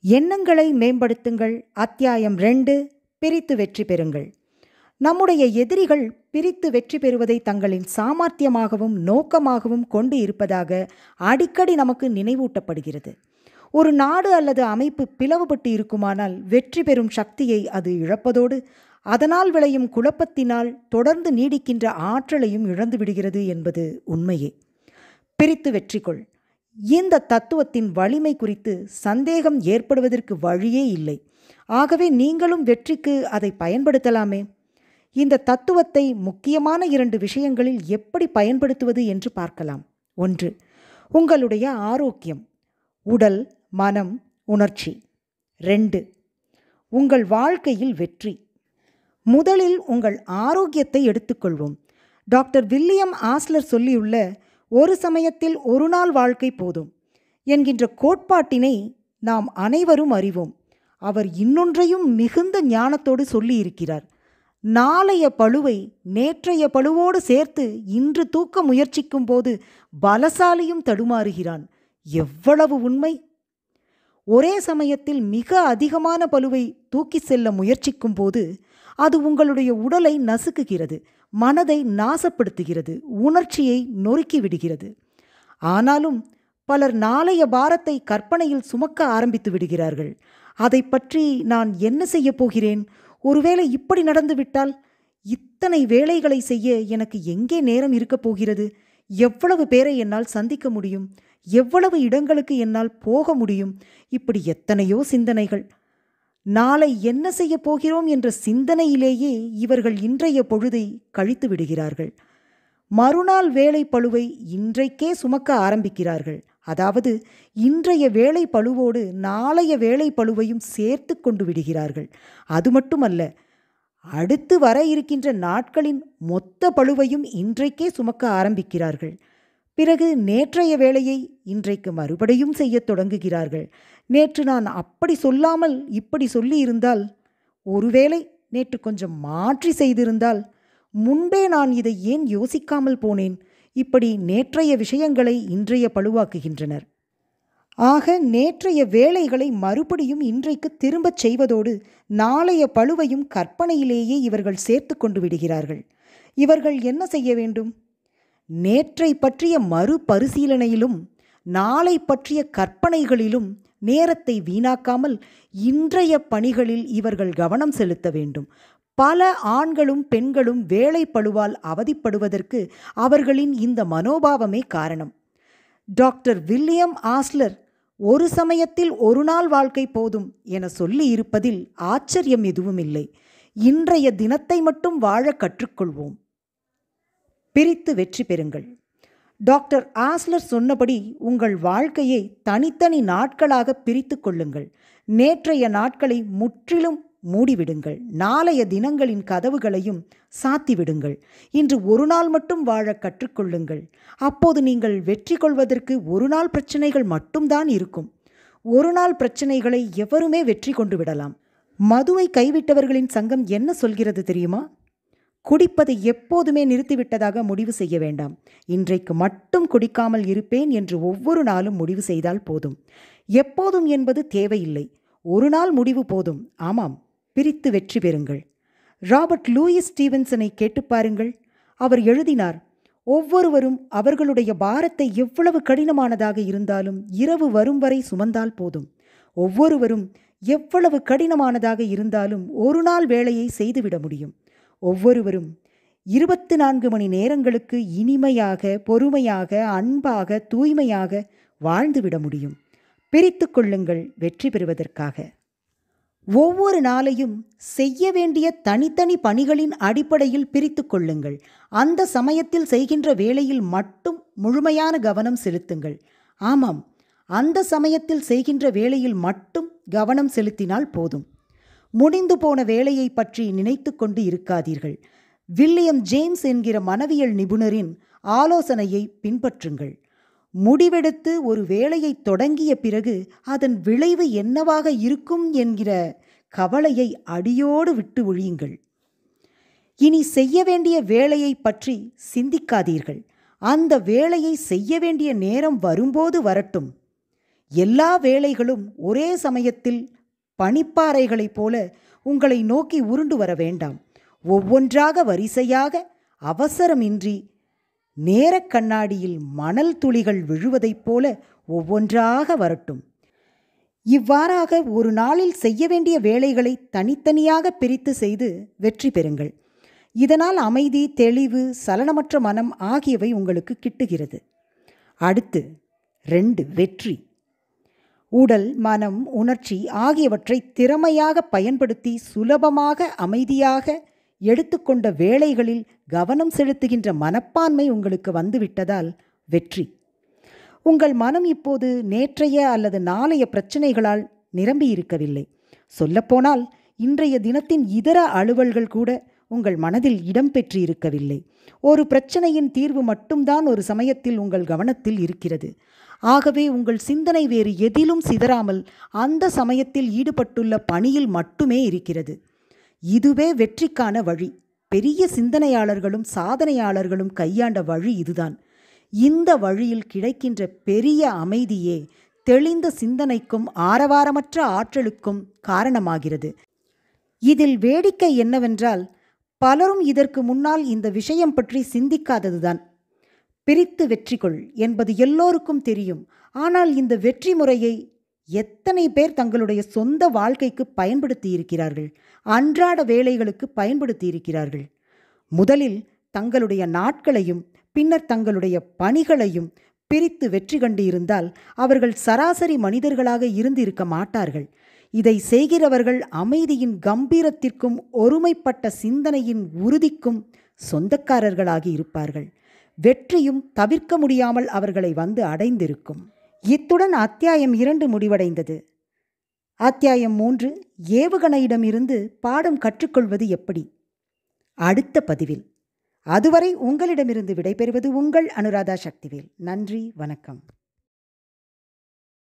எண்ணங்களை மேம்படுத்துங்கள் அத்தியாயம் ரெண்டு பிரித்து வெற்றி பெறுங்கள் நம்முடைய எதிரிகள் பிரித்து வெற்றி பெறுவதை தங்களின் சாமர்த்தியமாகவும் நோக்கமாகவும் கொண்டு இருப்பதாக அடிக்கடி நமக்கு நினைவூட்டப்படுகிறது ஒரு நாடு அல்லது அமைப்பு பிளவுபட்டு இருக்குமானால் வெற்றி பெறும் சக்தியை அது இழப்பதோடு அதனால் விளையும் குழப்பத்தினால் தொடர்ந்து நீடிக்கின்ற ஆற்றலையும் இழந்து விடுகிறது என்பது உண்மையே பிரித்து வெற்றி கொள் இந்த தத்துவத்தின் வலிமை குறித்து சந்தேகம் ஏற்படுவதற்கு வழியே இல்லை ஆகவே நீங்களும் வெற்றிக்கு அதை பயன்படுத்தலாமே இந்த தத்துவத்தை முக்கியமான இரண்டு விஷயங்களில் எப்படி பயன்படுத்துவது என்று பார்க்கலாம் ஒன்று உங்களுடைய ஆரோக்கியம் உடல் மனம் உணர்ச்சி ரெண்டு உங்கள் வாழ்க்கையில் வெற்றி முதலில் உங்கள் ஆரோக்கியத்தை எடுத்துக்கொள்வோம் டாக்டர் வில்லியம் ஆஸ்லர் சொல்லியுள்ள ஒரு சமயத்தில் ஒரு நாள் வாழ்க்கை போதும் என்கின்ற கோட்பாட்டினை நாம் அனைவரும் அறிவோம் அவர் இன்னொன்றையும் மிகுந்த ஞானத்தோடு சொல்லியிருக்கிறார் நாளைய பழுவை நேற்றைய பழுவோடு சேர்த்து இன்று தூக்க முயற்சிக்கும் போது பலசாலியும் தடுமாறுகிறான் எவ்வளவு உண்மை ஒரே சமயத்தில் மிக அதிகமான பழுவை தூக்கி செல்ல முயற்சிக்கும் போது அது உங்களுடைய உடலை நசுக்குகிறது மனதை நாசப்படுத்துகிறது உணர்ச்சியை நொறுக்கி விடுகிறது ஆனாலும் பலர் நாளைய பாரத்தை கற்பனையில் சுமக்க ஆரம்பித்து விடுகிறார்கள் அதை பற்றி நான் என்ன செய்ய போகிறேன் ஒருவேளை இப்படி நடந்துவிட்டால் இத்தனை வேலைகளை செய்ய எனக்கு எங்கே நேரம் இருக்கப் போகிறது எவ்வளவு பேரை என்னால் சந்திக்க முடியும் எவ்வளவு இடங்களுக்கு என்னால் போக முடியும் இப்படி எத்தனையோ சிந்தனைகள் நாளை என்ன செய்ய போகிறோம் என்ற சிந்தனையிலேயே இவர்கள் இன்றைய பொழுதை கழித்து விடுகிறார்கள் மறுநாள் வேலை பழுவை இன்றைக்கே சுமக்க ஆரம்பிக்கிறார்கள் அதாவது இன்றைய வேலை பழுவோடு நாளைய வேலை பழுவையும் சேர்த்து கொண்டு விடுகிறார்கள் அது மட்டுமல்ல அடுத்து வர இருக்கின்ற நாட்களின் மொத்த பழுவையும் இன்றைக்கே சுமக்க ஆரம்பிக்கிறார்கள் பிறகு நேற்றைய வேலையை இன்றைக்கு மறுபடியும் செய்யத் தொடங்குகிறார்கள் நேற்று நான் அப்படி சொல்லாமல் இப்படி சொல்லி இருந்தால் ஒருவேளை நேற்று கொஞ்சம் மாற்றி செய்திருந்தால் முன்பே நான் இதை ஏன் யோசிக்காமல் போனேன் இப்படி நேற்றைய விஷயங்களை இன்றைய பழுவாக்குகின்றனர் ஆக நேற்றைய வேலைகளை மறுபடியும் இன்றைக்கு திரும்பச் செய்வதோடு நாளைய பழுவையும் கற்பனையிலேயே இவர்கள் சேர்த்து கொண்டு விடுகிறார்கள் இவர்கள் என்ன செய்ய வேண்டும் நேற்றை பற்றிய மறுபரிசீலனையிலும் நாளை பற்றிய கற்பனைகளிலும் நேரத்தை வீணாக்காமல் இன்றைய பணிகளில் இவர்கள் கவனம் செலுத்த வேண்டும் பல ஆண்களும் பெண்களும் வேலை பழுவால் அவதிப்படுவதற்கு அவர்களின் இந்த மனோபாவமே காரணம் டாக்டர் வில்லியம் ஆஸ்லர் ஒரு சமயத்தில் ஒரு நாள் வாழ்க்கை போதும் என சொல்லி இருப்பதில் ஆச்சரியம் எதுவும் இல்லை இன்றைய தினத்தை மட்டும் வாழ கற்றுக்கொள்வோம் பிரித்து வெற்றி பெறுங்கள் டாக்டர் ஆஸ்லர் சொன்னபடி உங்கள் வாழ்க்கையை தனித்தனி நாட்களாக பிரித்து கொள்ளுங்கள் நேற்றைய நாட்களை முற்றிலும் மூடிவிடுங்கள் நாளைய தினங்களின் கதவுகளையும் சாத்திவிடுங்கள் இன்று ஒரு நாள் மட்டும் வாழ கற்றுக்கொள்ளுங்கள் அப்போது நீங்கள் வெற்றி கொள்வதற்கு ஒரு நாள் பிரச்சனைகள் மட்டும்தான் இருக்கும் ஒரு நாள் பிரச்சனைகளை எவருமே வெற்றி கொண்டு விடலாம் மதுவை கைவிட்டவர்களின் சங்கம் என்ன சொல்கிறது தெரியுமா குடிப்பதை எப்போதுமே நிறுத்திவிட்டதாக முடிவு செய்ய வேண்டாம் இன்றைக்கு மட்டும் குடிக்காமல் இருப்பேன் என்று ஒவ்வொரு நாளும் முடிவு செய்தால் போதும் எப்போதும் என்பது தேவையில்லை ஒரு நாள் முடிவு போதும் ஆமாம் பிரித்து வெற்றி பெறுங்கள் ராபர்ட் லூயிஸ் ஸ்டீவன்சனை கேட்டு பாருங்கள் அவர் எழுதினார் ஒவ்வொருவரும் அவர்களுடைய பாரத்தை எவ்வளவு கடினமானதாக இருந்தாலும் இரவு வரும் வரை சுமந்தால் போதும் ஒவ்வொருவரும் எவ்வளவு கடினமானதாக இருந்தாலும் ஒரு நாள் வேலையை செய்துவிட முடியும் ஒவ்வொருவரும் இருபத்து நான்கு மணி நேரங்களுக்கு இனிமையாக பொறுமையாக அன்பாக தூய்மையாக வாழ்ந்துவிட முடியும் பிரித்து கொள்ளுங்கள் வெற்றி பெறுவதற்காக ஒவ்வொரு நாளையும் செய்ய வேண்டிய தனித்தனி பணிகளின் அடிப்படையில் பிரித்து கொள்ளுங்கள் அந்த சமயத்தில் செய்கின்ற வேலையில் மட்டும் முழுமையான கவனம் செலுத்துங்கள் ஆமாம் அந்த சமயத்தில் செய்கின்ற வேலையில் மட்டும் கவனம் செலுத்தினால் போதும் முடிந்து போன வேலையை பற்றி நினைத்து கொண்டு இருக்காதீர்கள் வில்லியம் ஜேம்ஸ் என்கிற மனவியல் நிபுணரின் ஆலோசனையை பின்பற்றுங்கள் முடிவெடுத்து ஒரு வேலையை தொடங்கிய பிறகு அதன் விளைவு என்னவாக இருக்கும் என்கிற கவலையை அடியோடு விட்டு ஒழியுங்கள் இனி செய்ய வேண்டிய வேலையை பற்றி சிந்திக்காதீர்கள் அந்த வேலையை செய்ய வேண்டிய நேரம் வரும்போது வரட்டும் எல்லா வேலைகளும் ஒரே சமயத்தில் பனிப்பாறைகளைப் போல உங்களை நோக்கி உருண்டு வர வேண்டாம் ஒவ்வொன்றாக வரிசையாக அவசரமின்றி நேரக் கண்ணாடியில் மணல் துளிகள் விழுவதைப் போல ஒவ்வொன்றாக வரட்டும் இவ்வாறாக ஒரு நாளில் செய்ய வேண்டிய வேலைகளை தனித்தனியாக பிரித்து செய்து வெற்றி பெறுங்கள் இதனால் அமைதி தெளிவு சலனமற்ற மனம் ஆகியவை உங்களுக்கு கிட்டுகிறது அடுத்து ரெண்டு வெற்றி உடல் மனம் உணர்ச்சி ஆகியவற்றை திறமையாக பயன்படுத்தி சுலபமாக அமைதியாக எடுத்துக்கொண்ட வேலைகளில் கவனம் செலுத்துகின்ற மனப்பான்மை உங்களுக்கு வந்துவிட்டதால் வெற்றி உங்கள் மனம் இப்போது நேற்றைய அல்லது நாளைய பிரச்சனைகளால் நிரம்பி இருக்கவில்லை சொல்லப்போனால் இன்றைய தினத்தின் இதர அலுவல்கள் கூட உங்கள் மனதில் இடம்பெற்று இருக்கவில்லை ஒரு பிரச்சனையின் தீர்வு மட்டும்தான் ஒரு சமயத்தில் உங்கள் கவனத்தில் இருக்கிறது ஆகவே உங்கள் சிந்தனை வேறு எதிலும் சிதறாமல் அந்த சமயத்தில் ஈடுபட்டுள்ள பணியில் மட்டுமே இருக்கிறது இதுவே வெற்றிக்கான வழி பெரிய சிந்தனையாளர்களும் சாதனையாளர்களும் கையாண்ட வழி இதுதான் இந்த வழியில் கிடைக்கின்ற பெரிய அமைதியே தெளிந்த சிந்தனைக்கும் ஆரவாரமற்ற ஆற்றலுக்கும் காரணமாகிறது இதில் வேடிக்கை என்னவென்றால் பலரும் இதற்கு முன்னால் இந்த விஷயம் பற்றி சிந்திக்காததுதான் பிரித்து வெற்றி கொள் என்பது எல்லோருக்கும் தெரியும் ஆனால் இந்த வெற்றி முறையை எத்தனை பேர் தங்களுடைய சொந்த வாழ்க்கைக்கு பயன்படுத்தி இருக்கிறார்கள் அன்றாட வேலைகளுக்கு பயன்படுத்தி இருக்கிறார்கள் முதலில் தங்களுடைய நாட்களையும் பின்னர் தங்களுடைய பணிகளையும் பிரித்து வெற்றி கண்டு இருந்தால் அவர்கள் சராசரி மனிதர்களாக இருந்து இருக்க மாட்டார்கள் இதை செய்கிறவர்கள் அமைதியின் கம்பீரத்திற்கும் ஒருமைப்பட்ட சிந்தனையின் உறுதிக்கும் சொந்தக்காரர்களாகி இருப்பார்கள் வெற்றியும் தவிர்க்க முடியாமல் அவர்களை வந்து அடைந்திருக்கும் இத்துடன் அத்தியாயம் இரண்டு முடிவடைந்தது அத்தியாயம் மூன்று ஏவுகணையிடமிருந்து பாடம் கற்றுக்கொள்வது எப்படி அடுத்த பதிவில் அதுவரை உங்களிடமிருந்து விடைபெறுவது உங்கள் அனுராதா சக்திவேல் நன்றி வணக்கம்